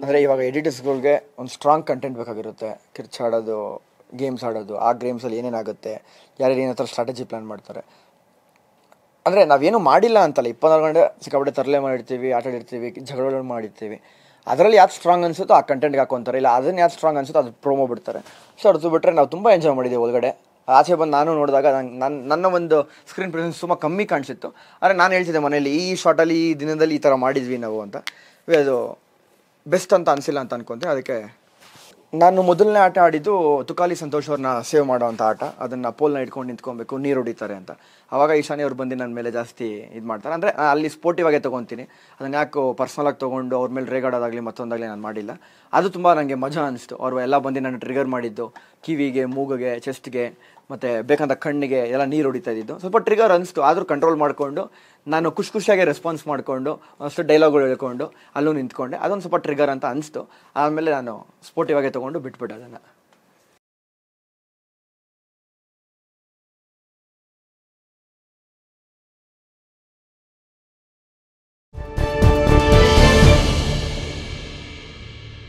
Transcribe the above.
ಅಂದರೆ ಇವಾಗ ಎಡಿಟರ್ಸ್ಗಳಿಗೆ ಒಂದು ಸ್ಟ್ರಾಂಗ್ ಕಂಟೆಂಟ್ ಬೇಕಾಗಿರುತ್ತೆ ಕಿರ್ಚಾಡೋದು ಗೇಮ್ಸ್ ಆಡೋದು ಆ ಗೇಮ್ಸಲ್ಲಿ ಏನೇನಾಗುತ್ತೆ ಯಾರ್ಯಾರು ಏನೇ ಥರ ಸ್ಟ್ರಾಟಜಿ ಪ್ಲ್ಯಾನ್ ಮಾಡ್ತಾರೆ ಅಂದರೆ ನಾವೇನು ಮಾಡಿಲ್ಲ ಅಂತಲ್ಲ ಇಪ್ಪತ್ನಾಲ್ಕು ಗಂಟೆ ಸಿಕ್ಕಾಪಟ್ಟೆ ತರಲೆ ಮಾಡಿರ್ತೀವಿ ಆಟ ಆಡಿರ್ತೀವಿ ಜಗಳಗಳು ಮಾಡಿರ್ತೀವಿ ಅದರಲ್ಲಿ ಯಾವ್ದು ಸ್ಟ್ರಾಂಗ್ ಅನ್ಸುತ್ತೋ ಆ ಕಂಟೆಂಟ್ಗೆ ಹಾಕೊಂತಾರೆ ಇಲ್ಲ ಅದನ್ನ ಯಾವ್ದು ಸ್ಟ್ರಾಂಗ್ ಅನ್ಸುತ್ತೋ ಅದು ಪ್ರೊಮೋ ಬಿಡ್ತಾರೆ ಸೊ ಅದು ಬಿಟ್ಟರೆ ನಾವು ತುಂಬ ಎಂಜಾಯ್ ಮಾಡಿದ್ದೀವಿ ಒಳಗಡೆ ಆಚೆ ಬಂದು ನಾನು ನೋಡಿದಾಗ ನಂಗೆ ನನ್ನ ನನ್ನ ಒಂದು ಸ್ಕ್ರೀನ್ ಪ್ರೆಸೆನ್ಸ್ ತುಂಬ ಕಮ್ಮಿ ಕಾಣಿಸಿತ್ತು ಆದರೆ ನಾನು ಹೇಳ್ತಿದ್ದೆ ಮನೇಲಿ ಈ ಶಾರ್ಟಲ್ಲಿ ಈ ದಿನದಲ್ಲಿ ಈ ಥರ ಮಾಡಿದ್ವಿ ನಾವು ಅಂತ ಅದು ಬೆಸ್ಟ್ ಅಂತ ಅನಿಸಿಲ್ಲ ಅಂತ ಅನ್ಕೊಂತೆ ಅದಕ್ಕೆ ನಾನು ಮೊದಲನೇ ಆಟ ಆಡಿದ್ದು ತುಕಾಲಿ ಸಂತೋಷ್ ಅವ್ರನ್ನ ಸೇವ್ ಮಾಡೋವಂಥ ಆಟ ಅದನ್ನು ಪೋಲ್ನ ಇಟ್ಕೊಂಡು ನಿಂತ್ಕೊಬೇಕು ನೀರು ಹೊಡಿತಾರೆ ಅಂತ ಆವಾಗ ಈಶಾನಿ ಅವ್ರು ಬಂದು ನನ್ನ ಮೇಲೆ ಜಾಸ್ತಿ ಇದು ಮಾಡ್ತಾರೆ ಅಂದರೆ ಅಲ್ಲಿ ಸ್ಪೋರ್ಟಿವ್ ಆಗೇ ತೊಗೊತೀನಿ ಅದನ್ನು ಯಾಕೆ ಪರ್ಸ್ನಲಾಗಿ ತೊಗೊಂಡು ಅವ್ರ ಮೇಲೆ ರೇಗಾಡೋದಾಗಲಿ ಮತ್ತೊಂದಾಗಲಿ ನಾನು ಮಾಡಿಲ್ಲ ಅದು ತುಂಬ ನನಗೆ ಮಜಾ ಅನಿಸ್ತು ಅವರು ಎಲ್ಲ ಬಂದು ನನ್ನ ಟ್ರಿಗರ್ ಮಾಡಿದ್ದು ಕಿವಿಗೆ ಮೂಗಿಗೆ ಚೆಸ್ಟ್ಗೆ ಮತ್ತು ಬೇಕಂತ ಕಣ್ಣಿಗೆ ಎಲ್ಲ ನೀರು ಹೊಡಿತಾ ಇದ್ದಿದ್ದು ಸ್ವಲ್ಪ ಟ್ರಿಗರ್ ಅನಿಸ್ತು ಆದರೂ ಕಂಟ್ರೋಲ್ ಮಾಡಿಕೊಂಡು ನಾನು ಖುಷಿ ಖುಷಿಯಾಗಿ ರೆಸ್ಪಾನ್ಸ್ ಮಾಡಿಕೊಂಡು ಅಷ್ಟು ಡೈಲಾಗ್ಗಳು ಹೇಳ್ಕೊಂಡು ಅಲ್ಲೂ ನಿಂತ್ಕೊಂಡೆ ಅದೊಂದು ಸ್ವಲ್ಪ ಟ್ರಿಗರ್ ಅಂತ ಅನಿಸ್ತು ಆಮೇಲೆ ನಾನು ಸ್ಪೋರ್ಟಿವ್ ಆಗಿ ತೊಗೊಂಡು ಬಿಟ್ಬಿಟ್ಟೆ ಅದನ್ನು